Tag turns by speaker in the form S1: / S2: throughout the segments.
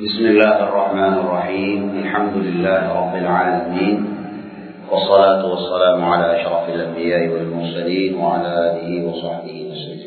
S1: بسم الله الرحمن الرحيم الحمد لله رب العالمين والصلاة والسلام على أشرف الأنبياء والمرسلين وعلى آله وصحبه وسلم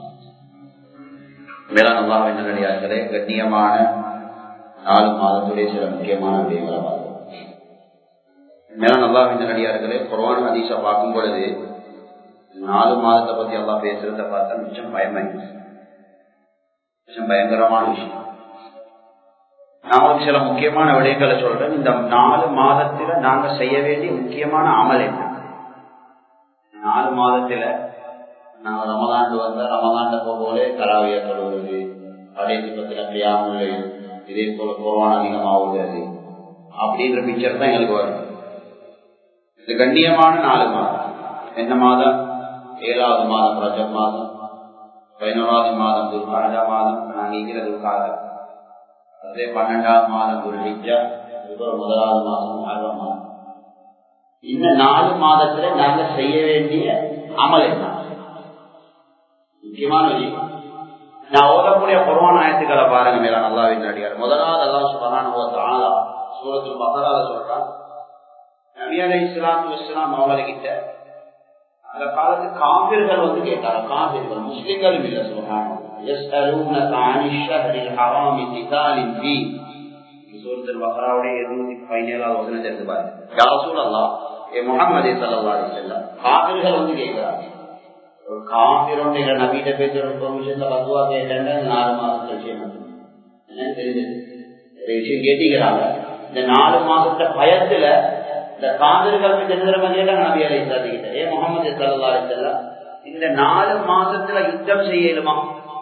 S1: மேலான அல்லாஹின் நல்லடியார்களே கண்ணியமான நாலு மாதத்துடைய சில முக்கியமான விடயங்களை பார்த்தோம் மேலான அல்லாஹின் நல்லடியார்களே குர்ஆன் ஹதீஸை பார்க்கும் பொழுது நாலு மாதத்தை பத்தி அல்லாஹ் பேசுறத பார்த்தா மிச்சம் பயமாயிடுச்சு மிச்சம் பயங்கரமான விஷயம் நான் ஒரு சில முக்கியமான விடயங்களை சொல்றேன் இந்த நாலு மாதத்துல நாங்க செய்ய வேண்டிய முக்கியமான அமல் என்ன நாலு மாதத்துல நாங்க ரமதாண்டு வந்தா ரமதாண்ட போலே கலாவியா தொழுவது கடைசி பத்திர பிரியாமல் இதே போல கொரோனா அதிகமாகுது அப்படின்ற பிக்சர் தான் எங்களுக்கு வரும் இது கண்ணியமான நாலு மாதம் என்ன மாதம் ஏழாவது மாதம் ரஜம் மாதம் பதினோராவது மாதம் துர்காஜா மாதம் நாங்கள் இருக்கிற துர்காஜா அதே பன்னெண்டாவது மாதம் ஒரு ஹிஜா முதலாவது மாதம் ஆறாம் மாதம் இந்த நாலு மாதத்துல நாங்க செய்ய வேண்டிய அமல் என்ன முக்கியமான விஷயம் நான் ஓதக்கூடிய குர்வான் ஆயத்துக்களை பாருங்க மேல நல்லா அடியார் முதலாவது எல்லாம் சுபகான சூரத்தில் பக்கரால சொல்றான் நபி அலை இஸ்லாத்து இஸ்லாம் அவங்ககிட்ட அந்த காலத்து காவிர்கள் வந்து கேட்டாங்க காவிர்கள் முஸ்லிம்களும் இல்ல சுபகானம் يسألونك عن الشهر الحرام قتال فيه சூரத் பக்ராவுடைய இருநூத்தி பதினேழாவது வசனத்தை எடுத்து பாருங்க யா ரசூலல்லாஹ் ஏ முஹம்மதே ஸல்லல்லாஹு அலைஹி வஸல்லம் காபிர்கள் வந்து கேக்குறாங்க ஒரு காபிரோட எங்க நபியிட்ட பேசுற ஒரு விஷயத்த பத்துவா கேட்டேன் நாலு மாசம் விஷயம் என்ன தெரிஞ்சது ஒரு விஷயம் கேட்டீங்கிறாங்க இந்த நாலு மாசத்த பயத்துல இந்த காவிர்கள் தெரிஞ்சிரும கேட்டாங்க நபி அலை கிட்ட ஏ முகமது ஸல்லல்லாஹு அலைஹி வஸல்லம் இந்த நாலு மாசத்துல யுத்தம் செய்யலுமா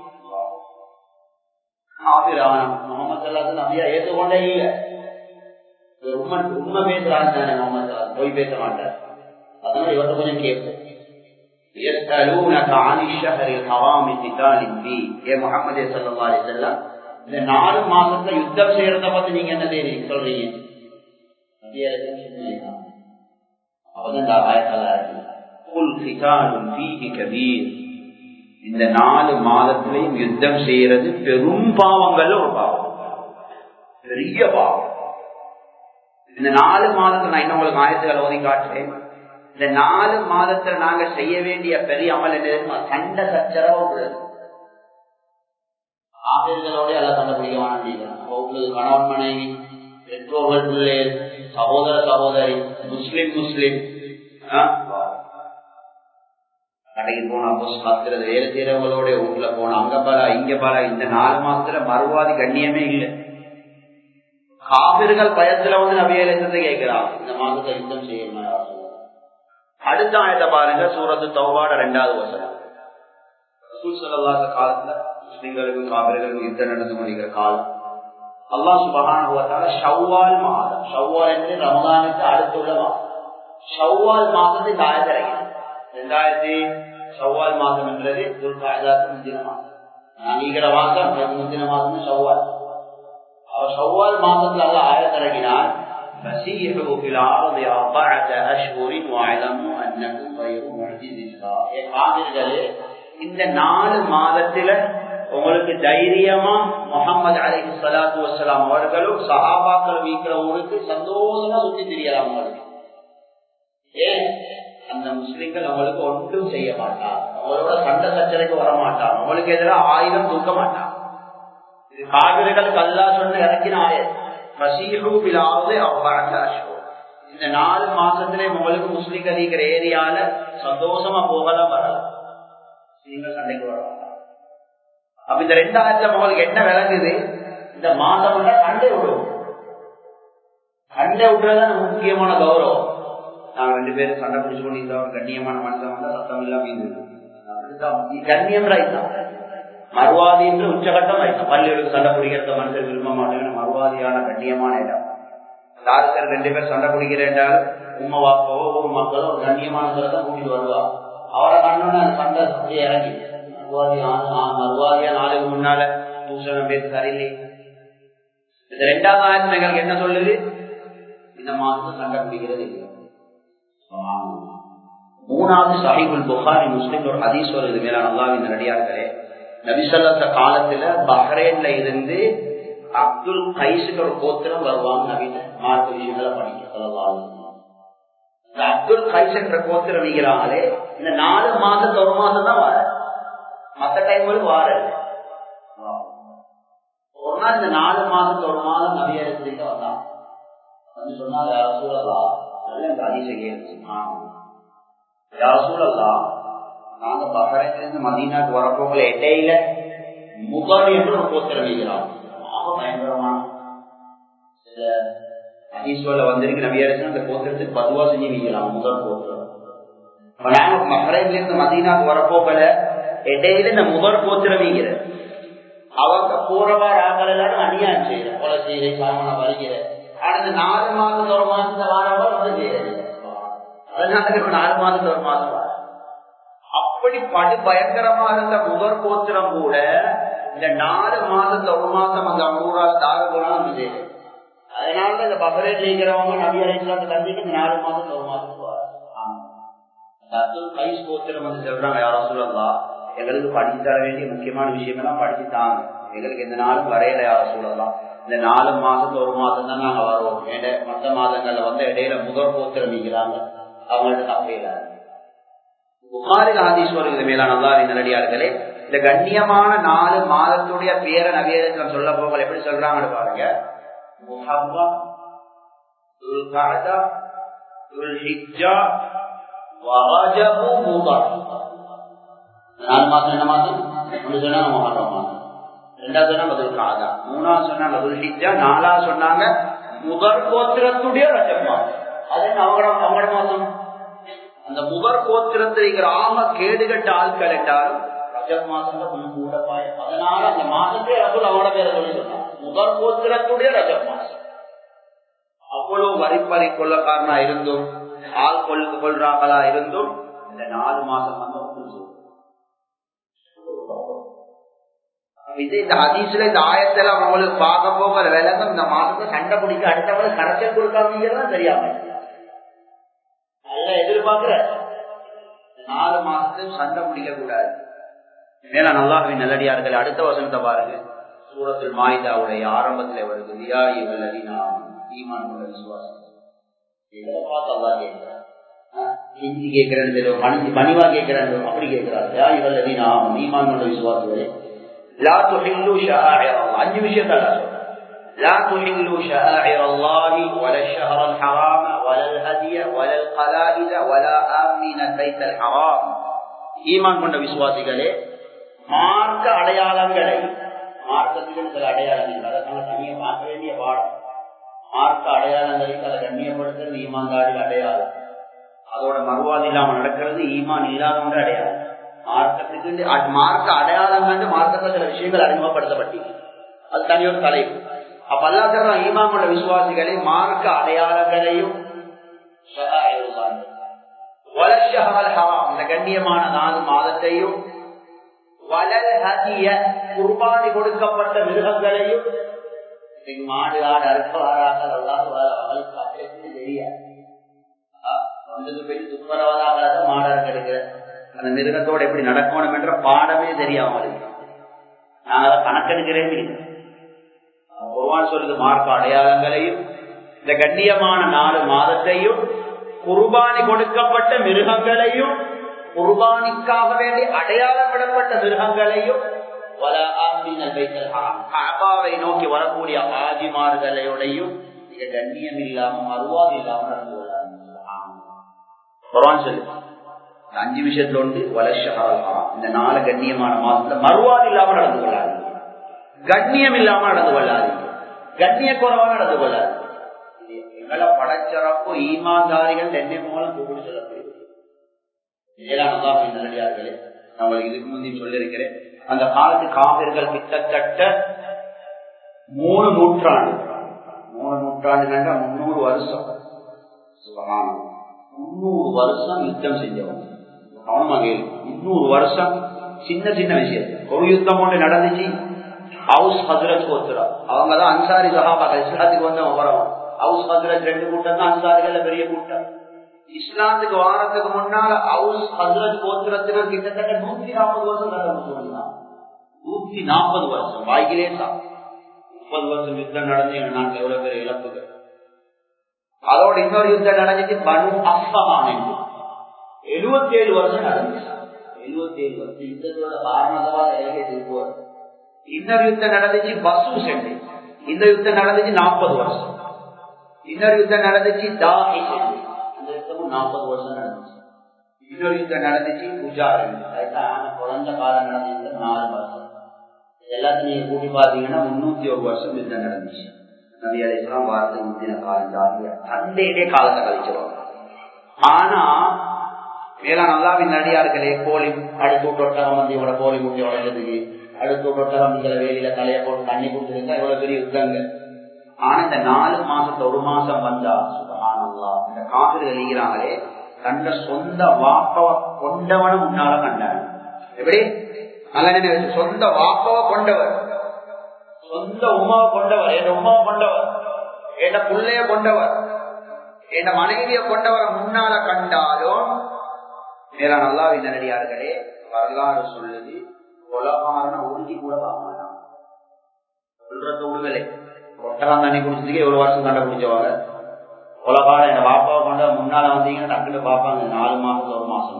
S1: நபியா ஏற்றுக்கொண்டே இல்ல உண்மை உண்மை பேசுறாங்க தானே முகமது போய் பேச மாட்டார் அதனால இவர்கிட்ட கொஞ்சம் கேட்போம் يسألونك عن الشهر الحرام قتال فيه يا محمد صلى الله عليه وسلم இந்த நாலு மாசத்துல யுத்தம் செய்யறத பத்தி நீங்க என்ன தெரியும் சொல்றீங்க இந்த நாலு மாதத்திலையும் யுத்தம் செய்யறது பெரும் பாவங்கள்ல ஒரு பாவம் பெரிய பாவம் இந்த நாலு மாதத்துல நான் இன்னும் உங்களுக்கு ஆயத்துக்களை ஓதி காட்டுறேன் இந்த நாலு மாதத்துல நாங்க செய்ய வேண்டிய பெரிய அமல் என்ன சண்டை சச்சரவு ஆசிரியர்களோட எல்லாம் சண்டை பிடிக்க வேண்டாம் உங்களுக்கு கணவன் மனைவி பெற்றோர்கள் பிள்ளைகள் சகோதர சகோதரி முஸ்லிம் முஸ்லிம் கடைக்கு போனா பஸ் பாக்குறது வேலை செய்யறவங்களோட வீட்டுல போனா அங்க பாலா இங்க பாலா இந்த நாலு மாசத்துல மறுவாதி கண்ணியமே இல்லை காவிர்கள் பயத்துல வந்து நபியலத்தை கேட்கிறான் இந்த மாதத்தை யுத்தம் செய்யணும் அடுத்த ஆயத்தை பாருங்க சூரத்து தௌபாட ரெண்டாவது வசனம் காலத்துல முஸ்லிம்களுக்கும் காவிர்களுக்கும் யுத்தம் நடந்து முடிகிற காலம் அல்லா சுபகான ஷவ்வால் மாதம் ஷவ்வால் என்று ரமதானுக்கு அடுத்துள்ள மாதம் ஷவ்வால் மாதத்தை இந்த ஆயத்தை ரெண்டாயிரத்தி ஷவ்வால் மாதம் என்றது துர்காயதாக்கு முந்தின மாதம் நீங்கிற மாதம் முந்தின மாதம் ஷவ்வால் ஷவ்வால் மாதத்துல அல்ல ஆயத்திறங்கினார் فسيحوا في الأرض أربعة أشهر واعلموا أنكم غير معجز الله இந்த நாலு மாதத்துல உங்களுக்கு தைரியமா முகமது அலி சலாத்து வசலாம் அவர்களும் சஹாபாக்கள் வீக்கிற ஊருக்கு சந்தோஷமா சுத்தி தெரியலாம் அவங்களுக்கு ஏன் அந்த முஸ்லிம்கள் அவங்களுக்கு ஒன்றும் செய்ய மாட்டார் அவங்களோட சண்டை சச்சரைக்கு வர மாட்டார் அவங்களுக்கு எதிராக ஆயுதம் தூக்க மாட்டார் இது காவிரிகள் கல்லா சொன்ன இறக்கின ஆயுதம் இந்த நாலு மாசத்திலே உங்களுக்கு முஸ்லிம்கள் இருக்கிற ஏரியால சந்தோஷமா போகலாம் வரலாம் நீங்கள் சண்டைக்கு வரலாம் அப்ப இந்த ரெண்டாயிரத்துல உங்களுக்கு என்ன விளங்குது இந்த மாதம் சண்டை விடுவோம் சண்டை விட்டுறதுதான் முக்கியமான கௌரவம் நாங்க ரெண்டு பேரும் சண்டை பிடிச்சு கொண்டு ஒரு கண்ணியமான மனுஷன் வந்தா சத்தம் இல்லாம இருந்தது கண்ணியம் ரைத்தான் மறுவாதி என்று உச்சகட்டம் ரைத்தான் பள்ளிகளுக்கு சண்டை பிடிக்கிறத மனுஷன் விரும்ப மாட்டேன் மறுவாதியான கண்ணியமான இடம் யாருக்கு ரெண்டு பேர் சண்டை பிடிக்கிறேன்டால் உண்மை வாப்பவோ ஒரு மக்களோ ஒரு கண்ணியமான தான் கூட்டிட்டு வருவா அவரை கண்ணோன்னு அந்த சண்டை அப்படியே இறங்கி மறுவாதி மறுவாதியா நாளுக்கு முன்னால தூசணம் பேச சரியில்லை இந்த ரெண்டாவது ஆயிரத்தி எங்களுக்கு என்ன சொல்லுது இந்த மாதத்துல சண்டை பிடிக்கிறது இல்லை மூணாவது சஹிபுல் புகாரி முஸ்லிம் ஒரு ஹதீஸ் வருது மேலான அல்லாவின் நடிகார்களே நபிசல்லாத்த காலத்துல பஹ்ரைன்ல இருந்து அப்துல் கைஸுக்கு ஒரு கோத்திரம் வருவாங்க நவீன மார்க்க விஷயங்களை படிக்க சொல்லலாம் இந்த அப்துல் கைஸ் என்ற கோத்திரம் வைக்கிறாங்களே இந்த நாலு மாசத்து ஒரு மாசம் தான் வர மத்த டைம் வார ஒரு நாள் இந்த நாலு மாசத்து ஒரு மாதம் நவிய வந்தான் வந்து சொன்னாங்க யார சூழலா நல்ல இந்த அதிசயம் யார சூழலா நாங்க பஹரையிலிருந்து மதீனாக்கு வரப்போகல இடையில முதல் என்று ஒரு கோத்திரம் வைக்கிறான் பயங்கரமான சில ஹதீஸ்வல வந்திருக்கு நவியரசன் அந்த கோத்திரத்துக்கு பதுவா செஞ்சு வைக்கலாம் முதல் கோத்திரம் நாங்க மஹரைல இருந்து மதீனாக்கு வரப்போகல இடையில இந்த முதல் கோத்திரம் வைக்கிற அவங்க போறவாறு ஆக்கள் எல்லாரும் அநியாயம் செய்யற கொலை செய்யற சாமன வருகிற ஆனா இந்த நாலு மாசம் ஒரு மாசத்துல வாரவா வந்து செய்யறது அதனால நாலு மாசம் ஒரு மாசம் வர அப்படி படு பயங்கரமாக இருந்த முதல் கோத்திரம் கூட இந்த நாலு மாசத்துல ஒரு மாசம் அந்த ஊரால் தாக போனாலும் வந்து செய்யறது அதனால இந்த பகரே ஜெயிக்கிறவங்க நபி அலிஸ்லாத்து தந்திக்கு இந்த நாலு மாசம் ஒரு மாசம் கை ஸ்போத்திரம் வந்து சொல்றாங்க யாரும் சொல்லலாம் எங்களுக்கு படிச்சு தர வேண்டிய முக்கியமான விஷயம் எல்லாம் படிச்சு தாங்க எங்களுக்கு எந்த நாளும் வரையில யாரும் சொல்லலாம் இந்த நாலு மாசத்துல ஒரு மாசம் தான் நாங்க வருவோம் மற்ற மாதங்கள்ல வந்து இடையில முதல் கோத்திரம் நீக்கிறாங்க அவங்கள்ட்ட தப்பையில புகாரி ஆதீஸ்வரர் இது மேல நல்லா நல்லடியார்களே இந்த கண்ணியமான நாலு மாதத்துடைய பேரை நவீனம் சொல்ல போகல எப்படி சொல்றாங்கன்னு பாருங்க முஹர்ரம் துல்காதா துல்ஹிஜ்ஜா வரஜபு முதர் நாலு மாசம் என்ன மாசம் ஒன்று சொன்னாங்க முஹர்ரம் மாசம் ரெண்டாவது சொன்னாங்க துல்காதா மூணாவது சொன்னாங்க துல்ஹிஜ்ஜா நாலாவது சொன்னாங்க முதற் கோத்திரத்துடைய ரஜப் மாசம் அது அவங்களோட அவங்களோட மாசம் அந்த முதற் கோத்திரத்தில் இருக்கிற ஆம கேடுகட்ட ஆட்கள் என்றாலும் ரஜப் மாசத்துல கொஞ்சம் கூட பாய அதனால அந்த மாசத்தை ரகுல் அவனோட பேரை சொல்லி சொன்னான் முதற் கோத்திரத்துடைய ரஜப் மாசம் அவ்வளவு வரிப்பறை கொள்ளக்காரனா இருந்தும் ஆள் கொள் கொள்றாங்களா இருந்தும் இந்த நாலு மாசம் வந்து இது இந்த அதிசல இந்த ஆயத்துல அவங்களுக்கு பார்க்க போக விலங்கும் இந்த மாசத்தை சண்டை பிடிக்க அடுத்தவங்களுக்கு கரைச்சல் கொடுக்காம தெரியாம நல்லா எதிர்பார்க்கிற நாலு மாசத்தையும் சண்டை பிடிக்க கூடாது மேல நல்லாவின் நல்லடியார்கள் அடுத்த வசனத்தை பாருங்க சூரத்தில் மாயுதாவுடைய ஆரம்பத்துல வருது வியா இவள் நாம் ஈமான் கொண்ட விசுவாசம் இதை பார்த்து அல்லா கேட்கிறார் ஹிந்தி கேட்கிறேன் தெரியும் பணி பணிவா கேட்கிறேன் அப்படி கேட்கிறார் யா இவள் நாம் ஈமான் கொண்ட விசுவாசிகளே லா துஹில்லு ஷஆஇர் அல்லாஹ் அஞ்சு விஷயத்தை அல்லாஹ் சொல்றார் لا تحلوا شعائر الله ولا الشهر الحرام ولا الهدي ولا القلائد ولا آمين البيت الحرام ஈமான் கொண்ட விசுவாசிகளே மார்க்க அடையாளங்களை மார்க்கத்துக்கு சில அடையாளங்கள் அதற்கான தனியை பார்க்க வேண்டிய பாடம் மார்க்க அடையாளங்களை அதை கண்ணியப்படுத்துறது ஈமான்தாரில் அடையாளம் அதோட மறுவாது இல்லாம நடக்கிறது ஈமான் இல்லாதவங்க அடையாளம் மார்க்கத்துக்கு மார்க்க அடையாளம் கண்டு மார்க்கத்தில் சில விஷயங்கள் அறிமுகப்படுத்தப்பட்டீங்க அது தனியொரு தலைப்பு அப்ப அல்லா ஈமாமுள்ள விசுவாசிகளை மார்க்க அடையாளங்களையும் இந்த கண்ணியமான நாலு மாதத்தையும் வளல் ஹதிய குர்பானி கொடுக்கப்பட்ட மிருகங்களையும் மாடு ஆடு அறுக்க வாராக்கள் அவளுக்கு தெரியாது வந்தது போய் துப்புரவாதாக மாடு அறுக்க அந்த மிருகத்தோட எப்படி நடக்கணும் என்ற பாடமே தெரியும் அவங்களுக்கு நான் அதை கணக்கெடுக்கிறேன் குர்வான் சொல்லுது மார்க்க அடையாளங்களையும் இந்த கண்ணியமான நாலு மாதத்தையும் குர்பானி கொடுக்கப்பட்ட மிருகங்களையும் குர்பானிக்காக வேண்டி அடையாளப்படப்பட்ட மிருகங்களையும் காபாவை நோக்கி வரக்கூடிய ஆஜிமார்களையோடையும் மிக கண்ணியம் இல்லாம மறுவாது இல்லாம நடந்து கொள்ளாங்க சொல்லு அஞ்சு விஷயத்துல உண்டு வலஷஹா இந்த நாலு கண்ணியமான மாசத்துல மறுவாது இல்லாம நடந்து கொள்ளாது கண்ணியம் இல்லாம நடந்து கொள்ளாதீங்க கண்ணிய குறைவா நடந்து கொள்ளாது எங்களை படைச்சரப்பு ஈமான்தாரிகள் என்னை மூலம் கூப்பிட்டு சொல்லப்படுகிறது நல்லடியார்களே நான் இதுக்கு முந்தி சொல்லியிருக்கிறேன் அந்த காலத்து காவிர்கள் கிட்டத்தட்ட மூணு நூற்றாண்டு மூணு நூற்றாண்டு முன்னூறு வருஷம் முன்னூறு வருஷம் யுத்தம் செஞ்சவங்க கவனமாக முன்னூறு வருஷம் சின்ன சின்ன விஷயம் ஒரு யுத்தம் ஒன்று நடந்துச்சு ஹவுஸ் ஹசரத் கோத்துரா அவங்கதான் அன்சாரி சஹாபாக்கள் இஸ்லாத்துக்கு வந்தவங்க வரவங்க ஹவுஸ் ஹசரத் ரெண்டு கூட்டம் தான் அன்சாரிகள் பெரிய கூட்டம் இஸ்லாத்துக்கு வாரத்துக்கு முன்னால ஹவுஸ் ஹசரத் கோத்திரத்தினர் கிட்டத்தட்ட நூத்தி நாற்பது வருஷம் நடந்து நூத்தி நாற்பது வருஷம் வாய்கிலே முப்பது வருஷம் யுத்தம் நடந்து எங்க நாட்டில் எவ்வளவு பேர் இழப்புகள் அதோட இன்னொரு யுத்தம் நடந்துச்சு பனு அஸ்ஸமான் என்று எழுபத்தி ஏழு வருஷம் நடந்துச்சு எழுபத்தி ஏழு வருஷம் யுத்தத்தோட காரணமாக இலங்கை திருப்பூர் இன்னொரு யுத்தம் நடந்துச்சு பசு சென்று இந்த யுத்தம் நடந்துச்சு நாற்பது வருஷம் இன்னொரு யுத்தம் நடந்துச்சு தாகி சென்று அந்த யுத்தமும் நாற்பது வருஷம் நடந்துச்சு இன்னொரு யுத்தம் நடந்துச்சு பூஜா குழந்த காலம் நடந்தது நாலு வருஷம் எல்லாத்தையும் நீங்க கூட்டி பாத்தீங்கன்னா முன்னூத்தி ஒரு வருஷம் யுத்தம் நடந்துச்சு நபி அலிஸ்லாம் வார்த்தை முந்தின காலம் ஜாதியா தந்தையிலே காலத்தை கழிச்சுவாங்க ஆனா மேலா நல்லாவின் நடிகார்களே கோழி அடுத்து ஒட்டகம் வந்து இவட கோழி முட்டி உடஞ்சதுக்கு அடுத்து ஒட்டகம் இந்த வேலையில தலையை போட்டு தண்ணி கொடுத்துருந்தா இவ்வளவு பெரிய யுத்தங்கள் ஆனா இந்த நாலு மாசத்துல ஒரு மாசம் வந்தா சுபகானல்லா இந்த காப்பில் எழுகிறாங்களே தந்த சொந்த வாப்பவ கொண்டவன முன்னால கண்டாங்க எப்படி நல்ல நினைவு சொந்த வாப்பவ கொண்டவர் சொந்த உமாவை கொண்டவர் என் உமாவை கொண்டவர் என் பிள்ளைய கொண்டவர் என் மனைவிய கொண்டவரை முன்னால கண்டாலும் மேலா நல்லா நடிகார்களே வரலாறு சொல்லுது கொலகாரன உறுதி கூட பார்க்க மாட்டான் சொல்றத உடுதலை ஒட்டகம் தண்ணி குடிச்சதுக்கு எவ்வளவு வருஷம் கண்ட குடிச்சவாங்க கொலகாரம் எங்க பாப்பாவை கொண்ட முன்னால வந்தீங்கன்னா டக்குனு பார்ப்பாங்க நாலு மாசம் ஒரு மாசம்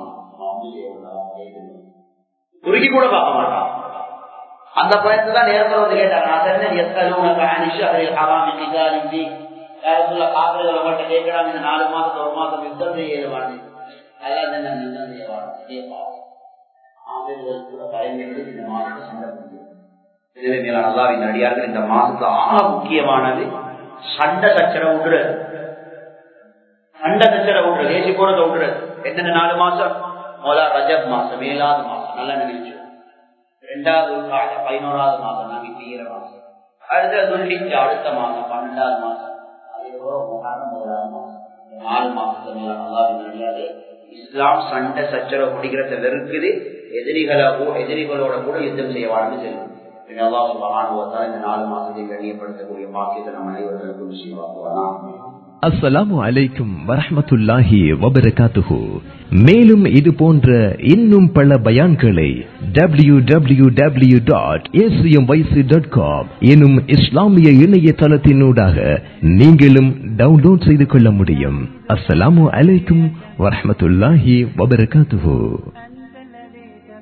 S1: குறுக்கி கூட பார்க்க மாட்டான் அந்த பயத்துல தான் நேரத்தில் வந்து கேட்டாங்க நான் தெரிஞ்ச எத்தனை அனிஷா காமிக்கு யாரத்துல காப்பிரிகள் அவங்கள்ட்ட கேட்கிறாங்க இந்த நாலு மாசம் ஒரு மாசம் யுத்தம் செய்யவானு அதான் என்ன யுத்தம் செய்யவானு அதே பாவம் ஆசிரியர்கள் கூட பயன்படுத்தி இந்த மாசத்தை சண்டை எனவே மேலான அல்லாவின் அடியார்கள் இந்த மாசத்துல ஆக முக்கியமானது சண்டை சச்சரவு விடுறது சண்டை சச்சரவு விடுறது ஏசி போறத விடுறது என்னென்ன நாலு மாசம் முதலா ரஜப் மாசம் மேலாவது மாசம் நல்ல நிகழ்ச்சி ரெண்டாவது பதினோராவது மாசம் நாங்க தீர மாசம் அடுத்த துல்லிச்சு அடுத்த மாசம் பன்னெண்டாவது மாசம் நாலு மாசத்துல மேல அல்லாவின் அடியாரு இஸ்லாம் சண்டை சச்சரவு முடிக்கிறத வெறுக்குது எதிரிகளை எதிரிகளோட கூட யுத்தம் செய்யவான்னு சொல்லுது இந்த நாலு மாசத்தை கண்ணியப்படுத்தக்கூடிய பாக்கியத்தை நம்ம அனைவர்களுக்கும் செய்வாக்குவானா
S2: அஸ்ஸலாமு அலைக்கும் வரஹமத்துல்லாஹி வபரகாத்துஹு மேலும் இது போன்ற இன்னும் பல பயான்களை W W W dot dot com எனும் இஸ்லாமிய இணையதளத்தினூடாக நீங்களும் டவுன்லோட் செய்து கொள்ள முடியும் அஸ்ஸலாமு அலைக்கும் வரஹமத்துல்லாஹி வபரகாத்துஹு